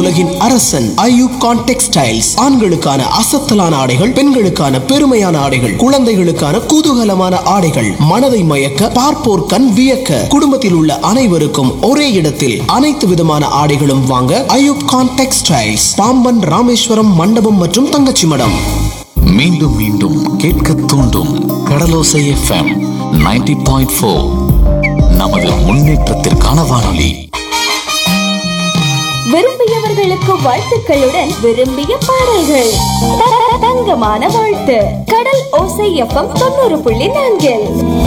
உலகின் அரசன் ஐயூப் கான் டெக்ஸ்டைல்ஸ் ஆண்களுக்கான அசத்தலான ஆடைகள் பெண்களுக்கான பெருமையான ஆடைகள் குழந்தைகளுக்கான குதூகலமான ஆடைகள் மனதை மயக்க பார்ப்போர் கண் வியக்க குடும்பத்தில் உள்ள அனைவருக்கும் ஒரே இடத்தில் அனைத்து விதமான ஆடைகளும் வாங்க ஐயூப் கான் டெக்ஸ்டைல்ஸ் பாம்பன் ராமேஸ்வரம் மண்டபம் மற்றும் தங்கச்சி மடம் மீண்டும் மீண்டும் கேட்க தூண்டும் கடலோசை எஃப்எம் 90.4 பாயிண்ட் ஃபோர் நமது முன்னேற்றத்திற்கான வானொலி விரும்பியவர்களுக்கு வாழ்த்துக்களுடன் விரும்பிய பாடல்கள் த- த- தங்கமான வாழ்த்து கடல் ஓசை எஃப்எம் தொண்ணூறு புள்ளி நான்கில்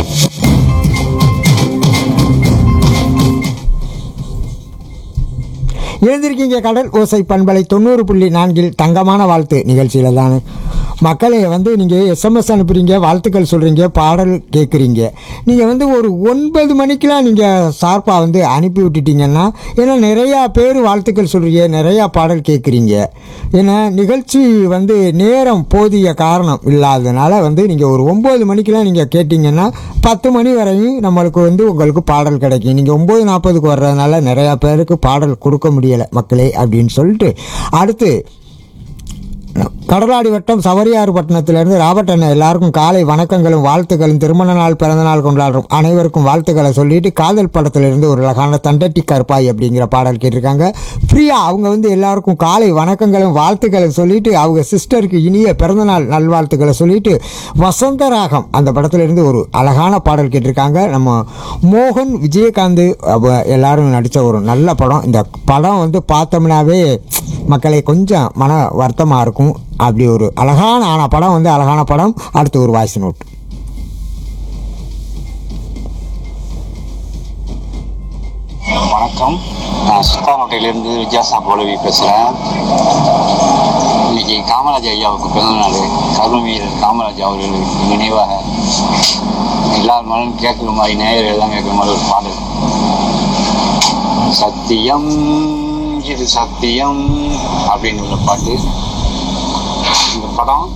எழுந்திருக்கீங்க கடல் ஓசை பண்பலை தொண்ணூறு புள்ளி நான்கில் தங்கமான வாழ்த்து நிகழ்ச்சியில் தானே மக்களை வந்து நீங்கள் எஸ்எம்எஸ் அனுப்புறீங்க வாழ்த்துக்கள் சொல்கிறீங்க பாடல் கேட்குறீங்க நீங்கள் வந்து ஒரு ஒன்பது மணிக்கெலாம் நீங்கள் ஷார்ப்பாக வந்து அனுப்பி விட்டுட்டீங்கன்னா ஏன்னா நிறையா பேர் வாழ்த்துக்கள் சொல்கிறீங்க நிறையா பாடல் கேட்குறீங்க ஏன்னா நிகழ்ச்சி வந்து நேரம் போதிய காரணம் இல்லாததுனால வந்து நீங்கள் ஒரு ஒம்பது மணிக்கெலாம் நீங்கள் கேட்டிங்கன்னா பத்து மணி வரையும் நம்மளுக்கு வந்து உங்களுக்கு பாடல் கிடைக்கும் நீங்கள் ஒம்பது நாற்பதுக்கு வர்றதுனால நிறையா பேருக்கு பாடல் கொடுக்க முடியலை மக்களே அப்படின்னு சொல்லிட்டு அடுத்து கடலாடி வட்டம் சவரியாறு பட்டணத்திலிருந்து ராபர்ட் அண்ணன் எல்லாருக்கும் காலை வணக்கங்களும் வாழ்த்துக்களும் திருமண நாள் பிறந்த நாள் கொண்டாடுறோம் அனைவருக்கும் வாழ்த்துக்களை சொல்லிட்டு காதல் படத்திலிருந்து ஒரு அழகான தண்டட்டி கருப்பாய் அப்படிங்கிற பாடல் கேட்டிருக்காங்க பிரியா அவங்க வந்து எல்லாருக்கும் காலை வணக்கங்களும் வாழ்த்துக்களும் சொல்லிட்டு அவங்க சிஸ்டருக்கு இனிய பிறந்தநாள் நல்வாழ்த்துக்களை சொல்லிட்டு வசந்தராகம் அந்த படத்திலிருந்து ஒரு அழகான பாடல் கேட்டிருக்காங்க நம்ம மோகன் விஜயகாந்த் அவ எல்லாரும் நடித்த ஒரு நல்ல படம் இந்த படம் வந்து பார்த்தோம்னாவே மக்களை கொஞ்சம் மன வருத்தமாக இருக்கும் அப்படி ஒரு அழகான ஆன படம் வந்து அழகான படம் அடுத்து ஒரு வாய்ஸ் நோட் வணக்கம் நான் சுத்தானோட்டையிலேருந்து வித்யாசா போலவி பேசுகிறேன் இன்னைக்கு காமராஜ் ஐயாவுக்கு பிறந்த நாள் கருண் வீரர் காமராஜ் அவர்களுக்கு நினைவாக எல்லார் மனம் கேட்குற மாதிரி நேயர் எல்லாம் கேட்குற மாதிரி ஒரு பாடல் சத்தியம் இது சத்தியம் அப்படின்னு ஒரு பாட்டு இந்த படம்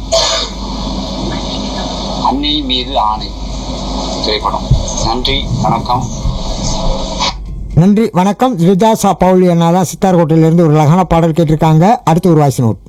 அன்னை மீது ஆணை திரைப்படம் நன்றி வணக்கம் நன்றி வணக்கம் விஜாசா பவுலி அண்ணா தான் சித்தார்கோட்டையிலேருந்து ஒரு அழகான பாடல் கேட்டிருக்காங்க அடுத்து ஒரு வாய்ஸ் நோட்